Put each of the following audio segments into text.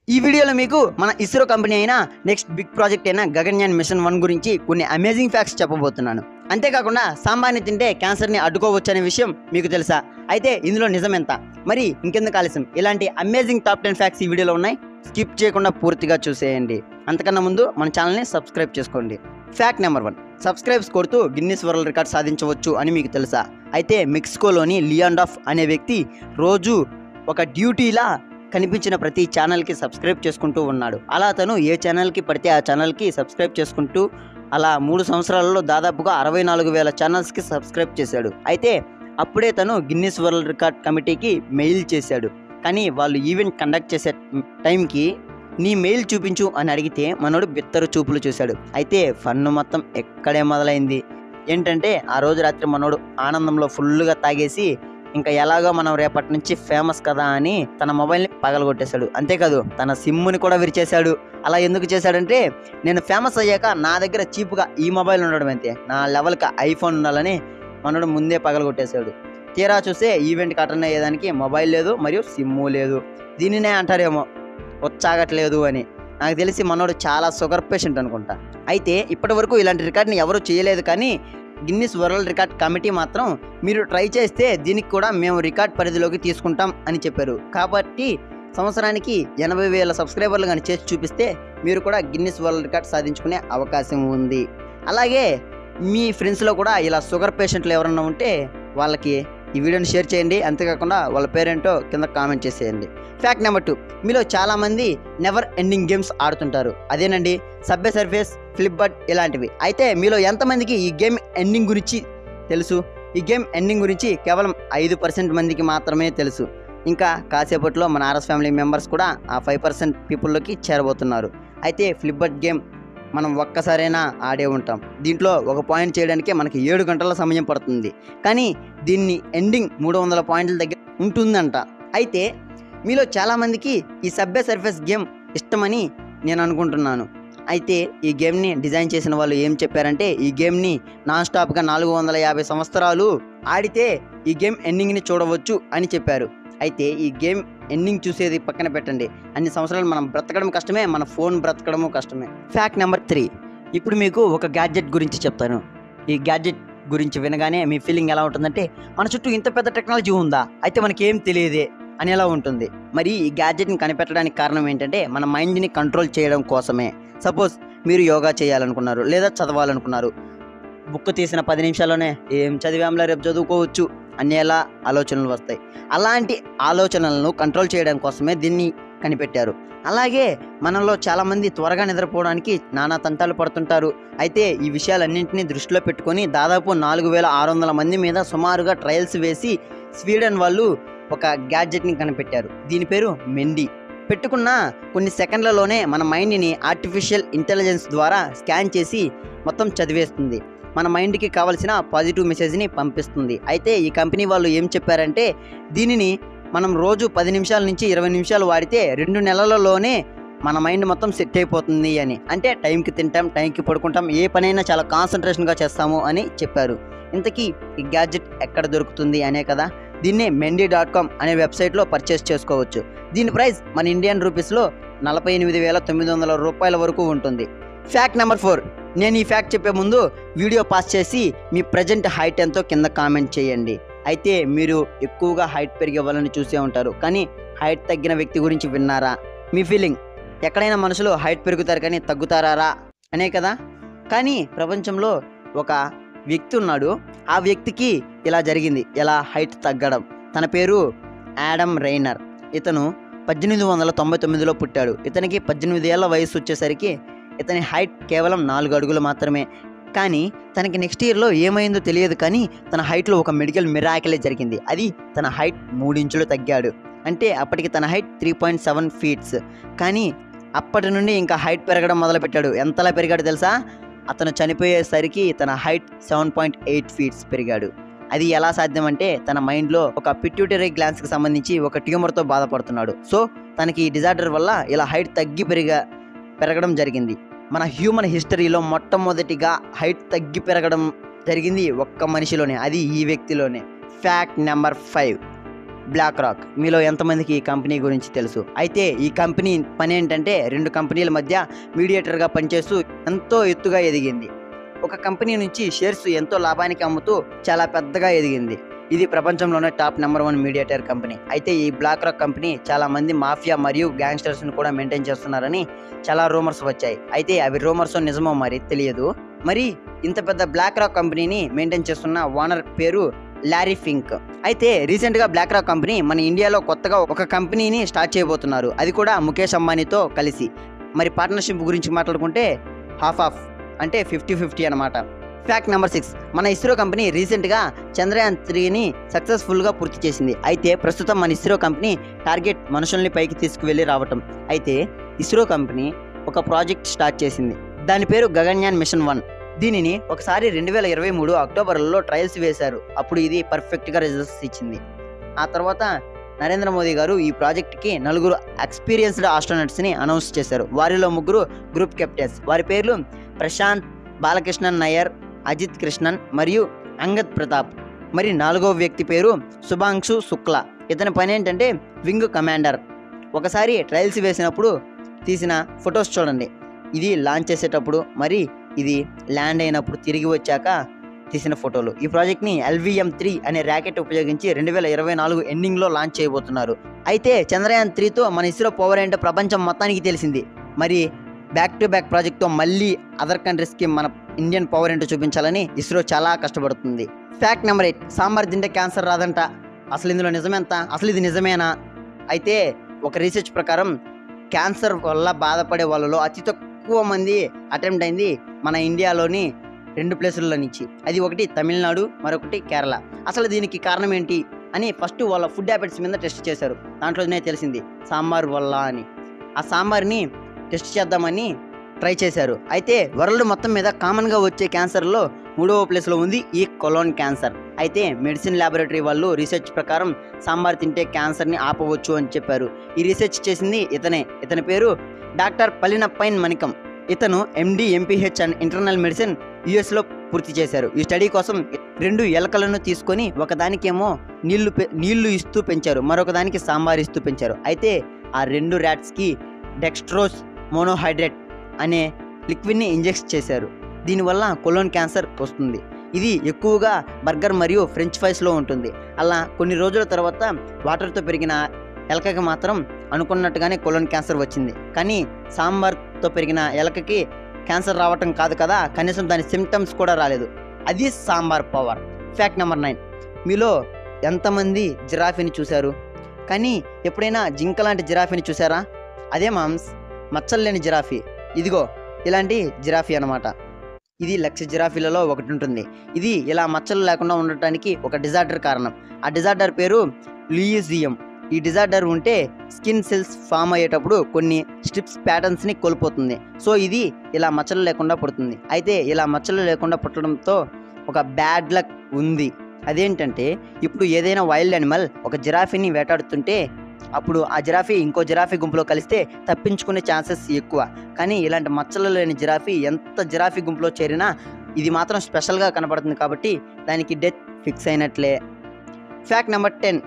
ఈ వీడియోలో మీకు మన ఇస్రో కంపెనీ అయిన నెక్స్ట్ బిగ్ ప్రాజెక్ట్ అయిన గగన్యాన్ మిషన్ వన్ గురించి కొన్ని అమేజింగ్ ఫ్యాక్ట్స్ చెప్పబోతున్నాను అంతేకాకుండా సాంబార్ని తింటే క్యాన్సర్ని అడ్డుకోవచ్చు అనే విషయం మీకు తెలుసా అయితే ఇందులో నిజం ఎంత మరి ఇంకెందుకు ఆలస్యం ఇలాంటి అమేజింగ్ టాప్ టెన్ ఫ్యాక్ట్స్ ఈ వీడియోలో ఉన్నాయి స్కిప్ చేయకుండా పూర్తిగా చూసేయండి అంతకన్నా ముందు మన ఛానల్ని సబ్స్క్రైబ్ చేసుకోండి ఫ్యాక్ట్ నెంబర్ వన్ సబ్స్క్రైబ్స్ కొడుతూ గిన్నిస్ వరల్డ్ రికార్డ్ సాధించవచ్చు అని మీకు తెలుసా అయితే మెక్సికోలోని లియాండాఫ్ అనే వ్యక్తి రోజు ఒక డ్యూటీలా కనిపించిన ప్రతి ఛానల్కి సబ్స్క్రైబ్ చేసుకుంటూ ఉన్నాడు అలా అతను ఏ ఛానల్కి పడితే ఆ ఛానల్కి సబ్స్క్రైబ్ చేసుకుంటూ అలా మూడు సంవత్సరాలలో దాదాపుగా అరవై నాలుగు వేల ఛానల్స్కి సబ్స్క్రైబ్ చేశాడు అయితే అప్పుడే తను గిన్నిస్ వరల్డ్ రికార్డ్ కమిటీకి మెయిల్ చేశాడు కానీ వాళ్ళు ఈవెంట్ కండక్ట్ చేసే టైంకి నీ మెయిల్ చూపించు అని అడిగితే మనోడు బిత్తరు చూపులు చూశాడు అయితే ఫన్ను మొత్తం ఎక్కడే మొదలైంది ఏంటంటే ఆ రోజు రాత్రి మనోడు ఆనందంలో ఫుల్గా తాగేసి ఇంకా ఎలాగో మనం రేపటి నుంచి ఫేమస్ కదా అని తన మొబైల్ని పగలగొట్టేశాడు అంతేకాదు తన సిమ్ముని కూడా విరిచేశాడు అలా ఎందుకు చేశాడంటే నేను ఫేమస్ అయ్యాక నా దగ్గర చీప్గా ఈ మొబైల్ ఉండడం అంతే నా లెవెల్కి ఐఫోన్ ఉండాలని మనోడు ముందే పగలగొట్టేశాడు తీరా చూస్తే ఈవెంట్కి అటెండ్ అయ్యేదానికి మొబైల్ లేదు మరియు సిమ్ము లేదు దీనినే అంటారేమో వచ్చాగట్లేదు అని నాకు తెలిసి మనోడు చాలా షుగర్ పేషెంట్ అనుకుంటా అయితే ఇప్పటి వరకు ఇలాంటి రికార్డ్ని ఎవరు చేయలేదు కానీ గిన్నిస్ వరల్డ్ రికార్డ్ కమిటీ మాత్రం మీరు ట్రై చేస్తే దీనికి కూడా మేము రికార్డ్ పరిధిలోకి తీసుకుంటాం అని చెప్పారు కాబట్టి సంవత్సరానికి ఎనభై వేల సబ్స్క్రైబర్లు కానీ చేసి చూపిస్తే మీరు కూడా గిన్నిస్ వరల్డ్ రికార్డ్ సాధించుకునే అవకాశం ఉంది అలాగే మీ ఫ్రెండ్స్లో కూడా ఇలా షుగర్ పేషెంట్లు ఎవరన్నా ఉంటే వాళ్ళకి ఈ వీడియోని షేర్ చేయండి అంతేకాకుండా వాళ్ళ పేరేంటో కింద కామెంట్ చేసేయండి ఫ్యాక్ట్ నెంబర్ టూ మీలో చాలామంది నెవర్ ఎండింగ్ గేమ్స్ ఆడుతుంటారు అదేనండి సబ్బే సర్ఫేస్ ఫ్లిప్బర్ట్ ఇలాంటివి అయితే మీలో ఎంతమందికి ఈ గేమ్ ఎండింగ్ గురించి తెలుసు ఈ గేమ్ ఎండింగ్ గురించి కేవలం ఐదు పర్సెంట్ మందికి మాత్రమే తెలుసు ఇంకా కాసేపట్లో మన ఆర్ఎస్ ఫ్యామిలీ మెంబర్స్ కూడా ఆ ఫైవ్ పర్సెంట్ పీపుల్లోకి చేరబోతున్నారు అయితే ఫ్లిప్బర్ట్ గేమ్ మనం ఒక్కసారైనా ఆడే ఉంటాం దీంట్లో ఒక పాయింట్ చేయడానికే మనకి ఏడు గంటల సమయం పడుతుంది కానీ దీన్ని ఎండింగ్ మూడు వందల పాయింట్ల దగ్గర ఉంటుందంట అయితే మీలో చాలామందికి ఈ సబ్బే సర్ఫేస్ గేమ్ ఇష్టమని నేను అనుకుంటున్నాను అయితే ఈ గేమ్ని డిజైన్ చేసిన వాళ్ళు ఏం చెప్పారంటే ఈ గేమ్ని నాన్ స్టాప్గా నాలుగు వందల యాభై సంవత్సరాలు ఆడితే ఈ గేమ్ ఎండింగ్ని చూడవచ్చు అని చెప్పారు అయితే ఈ గేమ్ ఎండింగ్ చూసేది పక్కన పెట్టండి అన్ని సంవత్సరాలు మనం బ్రతకడం కష్టమే మన ఫోన్ బ్రతకడము కష్టమే ఫ్యాక్ట్ నెంబర్ త్రీ ఇప్పుడు మీకు ఒక గ్యాడ్జెట్ గురించి చెప్తాను ఈ గ్యాడ్జెట్ గురించి వినగానే మీ ఫీలింగ్ ఎలా ఉంటుందంటే మన చుట్టూ ఇంత పెద్ద టెక్నాలజీ ఉందా అయితే మనకేం తెలియదే అనేలా ఉంటుంది మరి ఈ గ్యాడ్జెట్ని కనిపెట్టడానికి కారణం ఏంటంటే మన మైండ్ని కంట్రోల్ చేయడం కోసమే సపోజ్ మీరు యోగా చేయాలనుకున్నారు లేదా చదవాలనుకున్నారు బుక్ తీసిన పది నిమిషాల్లోనే ఏం చదివాంలో రేపు చదువుకోవచ్చు అనేలా ఆలోచనలు వస్తాయి అలాంటి ఆలోచనలను కంట్రోల్ చేయడం కోసమే దీన్ని కనిపెట్టారు అలాగే మనలో చాలామంది త్వరగా నిద్రపోవడానికి నానా తంటాలు పడుతుంటారు అయితే ఈ విషయాలన్నింటినీ దృష్టిలో పెట్టుకొని దాదాపు నాలుగు వేల ఆరు వందల మంది మీద సుమారుగా ట్రయల్స్ వేసి స్వీడన్ వాళ్ళు ఒక గ్యాడ్జెట్ని కనిపెట్టారు దీని పేరు మెండి పెట్టుకున్న కొన్ని సెకండ్లలోనే మన మైండ్ని ఆర్టిఫిషియల్ ఇంటెలిజెన్స్ ద్వారా స్కాన్ చేసి మొత్తం చదివేస్తుంది మన మైండ్కి కావలసిన పాజిటివ్ మెసేజ్ని పంపిస్తుంది అయితే ఈ కంపెనీ వాళ్ళు ఏం చెప్పారంటే దీనిని మనం రోజు పది నిమిషాల నుంచి ఇరవై నిమిషాలు వాడితే రెండు నెలలలోనే మన మైండ్ మొత్తం సెట్ అయిపోతుంది అని అంటే టైంకి తింటాం టైంకి పడుకుంటాం ఏ పనైనా చాలా కాన్సన్ట్రేషన్గా చేస్తాము అని చెప్పారు ఇంతకీ ఈ గ్యాడ్జెట్ ఎక్కడ దొరుకుతుంది అనే కదా దీన్నే మెండీ డాట్ కామ్ అనే వెబ్సైట్లో పర్చేస్ చేసుకోవచ్చు దీని ప్రైస్ మన ఇండియన్ రూపీస్లో నలభై ఎనిమిది వేల తొమ్మిది వందల రూపాయల వరకు ఉంటుంది ఫ్యాక్ట్ నెంబర్ ఫోర్ నేను ఈ ఫ్యాక్ట్ చెప్పే ముందు వీడియో పాస్ చేసి మీ ప్రజెంట్ హైట్ ఎంతో కింద కామెంట్ చేయండి అయితే మీరు ఎక్కువగా హైట్ పెరిగే వాళ్ళని చూసే ఉంటారు కానీ హైట్ తగ్గిన వ్యక్తి గురించి విన్నారా మీ ఫీలింగ్ ఎక్కడైనా మనుషులు హైట్ పెరుగుతారు కానీ తగ్గుతారా అనే కదా కానీ ప్రపంచంలో ఒక వ్యక్తి ఉన్నాడు ఆ వ్యక్తికి ఇలా జరిగింది ఇలా హైట్ తగ్గడం తన పేరు యాడమ్ రైనర్ ఇతను పద్దెనిమిది వందల తొంభై తొమ్మిదిలో పుట్టాడు ఇతనికి పద్దెనిమిది ఏళ్ల వయసు వచ్చేసరికి ఇతని హైట్ కేవలం నాలుగు అడుగులు మాత్రమే కానీ తనకి నెక్స్ట్ ఇయర్లో ఏమైందో తెలియదు కానీ తన హైట్లో ఒక మెడికల్ మిరాకిలే జరిగింది అది తన హైట్ మూడించులు తగ్గాడు అంటే అప్పటికి తన height three point seven feets కానీ అప్పటి నుండి ఇంకా హైట్ పెరగడం మొదలుపెట్టాడు ఎంతలా పెరిగాడు తెలుసా అతను చనిపోయేసరికి తన height seven point eight feets పెరిగాడు అది ఎలా సాధ్యం అంటే తన మైండ్లో ఒక పిట్యూటరీ గ్లాన్స్కి సంబంధించి ఒక ట్యూమర్తో బాధపడుతున్నాడు సో తనకి ఈ డిజార్డర్ వల్ల ఇలా హైట్ తగ్గి పెరిగా పెరగడం జరిగింది మన హ్యూమన్ హిస్టరీలో మొట్టమొదటిగా హైట్ తగ్గి పెరగడం జరిగింది ఒక్క మనిషిలోనే అది ఈ వ్యక్తిలోనే fact number five Black Rock మీలో ఎంతమందికి ఈ కంపెనీ గురించి తెలుసు అయితే ఈ కంపెనీ పని ఏంటంటే రెండు కంపెనీల మధ్య మీడియేటర్గా పనిచేస్తూ ఎంతో ఎత్తుగా ఎదిగింది ఒక కంపెనీ నుంచి షేర్స్ ఎంతో లాభానికి అమ్ముతూ చాలా పెద్దగా ఎదిగింది ఇది ప్రపంచంలోనే top number one mediator company అయితే ఈ బ్లాక్ రాక్ కంపెనీ చాలా మంది మాఫియా మరియు గ్యాంగ్స్టర్స్ని కూడా మెయింటైన్ చేస్తున్నారని చాలా రూమర్స్ వచ్చాయి అయితే అవి రూమర్స్ నిజమో మరి తెలియదు మరి ఇంత పెద్ద బ్లాక్ రాక్ కంపెనీని మెయింటైన్ చేస్తున్న ఓనర్ పేరు లారీ ఫింక్ అయితే రీసెంట్గా బ్లాక్ రాక్ కంపెనీ మన ఇండియాలో కొత్తగా ఒక కంపెనీని స్టార్ట్ చేయబోతున్నారు అది కూడా ముఖేష్ అంబానీతో కలిసి మరి పార్ట్నర్షిప్ గురించి మాట్లాడుకుంటే హాఫ్ ఆఫ్ అంటే ఫిఫ్టీ ఫిఫ్టీ అనమాట ఫ్యాక్ట్ నెంబర్ సిక్స్ మన ఇస్రో కంపెనీ రీసెంట్గా చంద్రయాన్ త్రీని సక్సెస్ఫుల్గా పూర్తి చేసింది అయితే ప్రస్తుతం మన ఇస్రో కంపెనీ టార్గెట్ మనుషుల్ని పైకి తీసుకువెళ్ళి రావటం అయితే ఇస్రో కంపెనీ ఒక ప్రాజెక్ట్ స్టార్ట్ చేసింది దాని పేరు గగన్యాన్ మిషన్ వన్ దీనిని ఒకసారి రెండు వేల ఇరవై మూడు అక్టోబర్లో ట్రయల్స్ వేశారు అప్పుడు ఇది పర్ఫెక్ట్గా రిజల్ట్స్ ఇచ్చింది ఆ తర్వాత నరేంద్ర మోదీ గారు ఈ ప్రాజెక్ట్కి నలుగురు ఎక్స్పీరియన్స్డ్ ఆస్ట్రోనట్స్ని అనౌన్స్ చేశారు వారిలో ముగ్గురు గ్రూప్ కెప్టెన్స్ వారి పేర్లు ప్రశాంత్ బాలకృష్ణన్ నయ్యర్ అజిత్ కృష్ణన్ మరియు అంగద్ ప్రతాప్ మరి నాలుగవ వ్యక్తి పేరు శుభాంశు శుక్లా ఇతని పని ఏంటంటే వింగ్ కమాండర్ ఒకసారి ట్రయల్స్ వేసినప్పుడు తీసిన ఫొటోస్ చూడండి ఇది లాంచ్ చేసేటప్పుడు మరి ఇది ల్యాండ్ అయినప్పుడు తిరిగి వచ్చాక తీసిన ఫోటోలు ఈ ప్రాజెక్ట్ని ఎల్విఎం త్రీ అనే ర్యాకెట్ ఉపయోగించి రెండు వేల ఇరవై నాలుగు ఎండింగ్లో లాంచ్ చేయబోతున్నారు అయితే చంద్రయాన్ త్రీతో మన ఇస్రో పవర్ ఏంటో ప్రపంచం మొత్తానికి తెలిసింది మరి బ్యాక్ టు బ్యాక్ ప్రాజెక్ట్తో మళ్ళీ అదర్ కంట్రీస్కి మన ఇండియన్ పవర్ ఏంటో చూపించాలని ఇస్రో చాలా కష్టపడుతుంది ఫ్యాక్ట్ నెంబర్ ఎయిట్ సాంబార్ తింటే క్యాన్సర్ రాదంట అసలు ఇందులో నిజమెంత అసలు ఇది నిజమేనా అయితే ఒక రీసెర్చ్ ప్రకారం క్యాన్సర్ వల్ల బాధపడే వాళ్ళలో అతి తక్కువ మంది అటెంప్ట్ అయింది మన ఇండియాలోని రెండు ప్లేసుల్లో నుంచి అది ఒకటి తమిళనాడు మరొకటి కేరళ అసలు దీనికి కారణం ఏంటి అని ఫస్ట్ వాళ్ళ ఫుడ్ హ్యాబిట్స్ మీద టెస్ట్ చేశారు దాంట్లోనే తెలిసింది సాంబార్ వల్ల అని ఆ సాంబార్ని టెస్ట్ చేద్దామని ట్రై చేశారు అయితే వరల్డ్ మొత్తం మీద కామన్గా వచ్చే క్యాన్సర్లో మూడవ ప్లేస్లో ఉంది ఈ కొలోన్ క్యాన్సర్ అయితే మెడిసిన్ ల్యాబొరేటరీ వాళ్ళు రీసెర్చ్ ప్రకారం సాంబార్ తింటే క్యాన్సర్ని ఆపవచ్చు అని చెప్పారు ఈ రీసెర్చ్ చేసింది ఇతనే ఇతని పేరు డాక్టర్ పలినప్పైన్ మణికం ఇతను MD MPH and internal medicine యుఎస్లో పూర్తి చేశారు ఈ స్టడీ కోసం రెండు ఎలకలను తీసుకొని ఒకదానికేమో నీళ్లు పె- నీళ్లు ఇస్తూ పెంచారు మరొక దానికి సాంబార్ ఇస్తూ పెంచారు అయితే ఆ రెండు ర్యాట్స్కి డెక్స్ట్రోస్ మోనోహైడ్రేట్ అనే లిక్విడ్ని ఇంజెక్ట్ చేశారు దీనివల్ల కొలోన్ క్యాన్సర్ వస్తుంది ఇది ఎక్కువగా బర్గర్ మరియు ఫ్రెంచ్ ఫ్రైస్లో ఉంటుంది అలా కొన్ని రోజుల తర్వాత వాటర్తో పెరిగిన ఎలకకి మాత్రం అనుకున్నట్టుగానే కొలోన్ క్యాన్సర్ వచ్చింది కానీ సాంబార్తో పెరిగిన ఎలకకి క్యాన్సర్ రావటం కాదు కదా కనీసం దాని సిమ్టమ్స్ కూడా రాలేదు అది sambar power fact number nine మీలో ఎంతమంది జిరాఫీని చూశారు కానీ ఎప్పుడైనా జింక లాంటి జిరాఫీని చూసారా అదే మామ్స్ మచ్చలు లేని జిరాఫీ ఇదిగో ఇలాంటి జిరాఫీ అన్నమాట ఇది లక్ష జిరాఫీలలో ఒకటి ఉంటుంది ఇది ఇలా మచ్చలు లేకుండా ఉండటానికి ఒక డిజార్డర్ కారణం ఆ డిజార్డర్ పేరు లియూజియం ఈ డిజార్డర్ ఉంటే స్కిన్ సెల్స్ ఫామ్ అయ్యేటప్పుడు కొన్ని స్ట్రిప్స్ ప్యాటర్న్స్ని కోల్పోతుంది సో ఇది ఇలా మచ్చలు లేకుండా పుడుతుంది అయితే ఇలా మచ్చలు లేకుండా పుట్టడంతో ఒక బ్యాడ్ లక్ ఉంది అదేంటంటే ఇప్పుడు ఏదైనా వైల్డ్ యానిమల్ ఒక జిరాఫీని వేటాడుతుంటే అప్పుడు ఆ జిరాఫీ ఇంకో జిరాఫీ గుంపులో కలిస్తే తప్పించుకునే ఛాన్సెస్ ఎక్కువ కానీ ఇలాంటి మచ్చలు లేని జిరాఫీ ఎంత జిరాఫీ గుంపులో చేరినా ఇది మాత్రం స్పెషల్గా కనపడుతుంది కాబట్టి దానికి డెత్ ఫిక్స్ అయినట్లే ఫ్యాక్ట్ నెంబర్ టెన్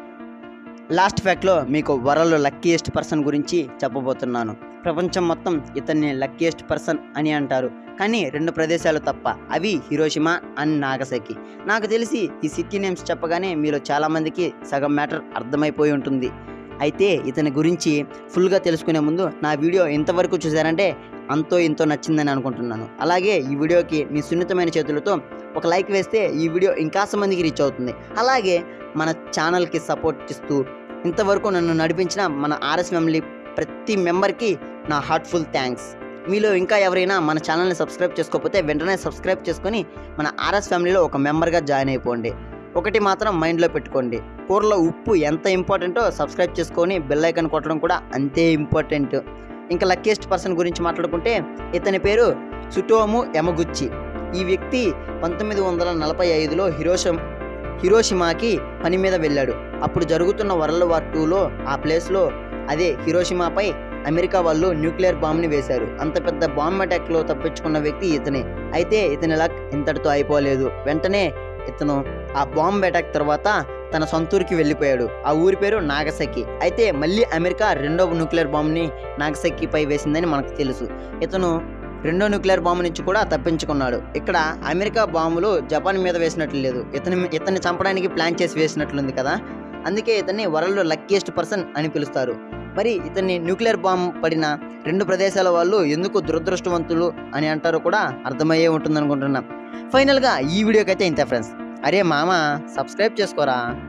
లాస్ట్ ఫ్యాక్ట్లో మీకు వరల్డ్ లక్కీయెస్ట్ పర్సన్ గురించి చెప్పబోతున్నాను ప్రపంచం మొత్తం ఇతన్ని లక్కీయెస్ట్ పర్సన్ అని అంటారు కానీ రెండు ప్రదేశాలు తప్ప అవి హిరోషిమా అండ్ నాగసకి నాకు తెలిసి ఈ సిటీ నేమ్స్ చెప్పగానే మీలో చాలామందికి సగం మ్యాటర్ అర్థమైపోయి ఉంటుంది అయితే ఇతని గురించి ఫుల్గా తెలుసుకునే ముందు నా వీడియో ఎంతవరకు చూసారంటే అంతో ఇంతో నచ్చిందని అనుకుంటున్నాను అలాగే ఈ వీడియోకి మీ సున్నితమైన చేతులతో ఒక లైక్ వేస్తే ఈ వీడియో ఇంకాస్త మందికి రీచ్ అవుతుంది అలాగే మన ఛానల్కి సపోర్ట్ ఇస్తూ ఇంతవరకు నన్ను నడిపించిన మన ఆర్ఎస్ ఫ్యామిలీ ప్రతి మెంబర్కి నా హార్ట్ఫుల్ థ్యాంక్స్ మీలో ఇంకా ఎవరైనా మన ఛానల్ని సబ్స్క్రైబ్ చేసుకోకపోతే వెంటనే సబ్స్క్రైబ్ చేసుకొని మన ఆర్ఎస్ ఫ్యామిలీలో ఒక మెంబర్గా జాయిన్ అయిపోండి ఒకటి మాత్రం మైండ్లో పెట్టుకోండి కూరలో ఉప్పు ఎంత ఇంపార్టెంటో సబ్స్క్రైబ్ చేసుకొని బెల్ ఐకాన్ కొట్టడం కూడా అంతే ఇంపార్టెంట్ ఇంకా లక్కీయెస్ట్ పర్సన్ గురించి మాట్లాడుకుంటే ఇతని పేరు సుటోము యమగుచ్చి ఈ వ్యక్తి పంతొమ్మిది వందల నలభై ఐదులో హిరోషం హిరోషిమాకి పని మీద వెళ్ళాడు అప్పుడు జరుగుతున్న వరల్డ్ వార్ టూలో ఆ ప్లేస్లో అదే హిరోషిమాపై అమెరికా వాళ్ళు న్యూక్లియర్ బాంబ్ని వేశారు అంత పెద్ద బాంబ్ అటాక్లో తప్పించుకున్న వ్యక్తి ఇతనే అయితే ఇతని లక్ ఇంతటితో అయిపోలేదు వెంటనే ఇతను ఆ బాంబ్ అటాక్ తర్వాత తన సొంత ఊరికి వెళ్ళిపోయాడు ఆ ఊరి పేరు నాగసకి అయితే మళ్ళీ అమెరికా రెండో న్యూక్లియర్ బాంబుని నాగసకిపై వేసిందని మనకు తెలుసు ఇతను రెండో న్యూక్లియర్ బాంబు నుంచి కూడా తప్పించుకున్నాడు ఇక్కడ అమెరికా బాంబులు జపాన్ మీద వేసినట్లు లేదు ఇతని ఇతన్ని చంపడానికి ప్లాన్ చేసి వేసినట్లుంది కదా అందుకే ఇతన్ని వరల్డ్ లక్కీయెస్ట్ పర్సన్ అని పిలుస్తారు మరి ఇతన్ని న్యూక్లియర్ బాంబ్ పడిన రెండు ప్రదేశాల వాళ్ళు ఎందుకు దురదృష్టవంతులు అని అంటారో కూడా అర్థమయ్యే ఉంటుంది అనుకుంటున్నాం ఫైనల్గా ఈ వీడియోకి అయితే ఇంతే ఫ్రెండ్స్ అరే మామ సబ్స్క్రైబ్ చేసుకోరా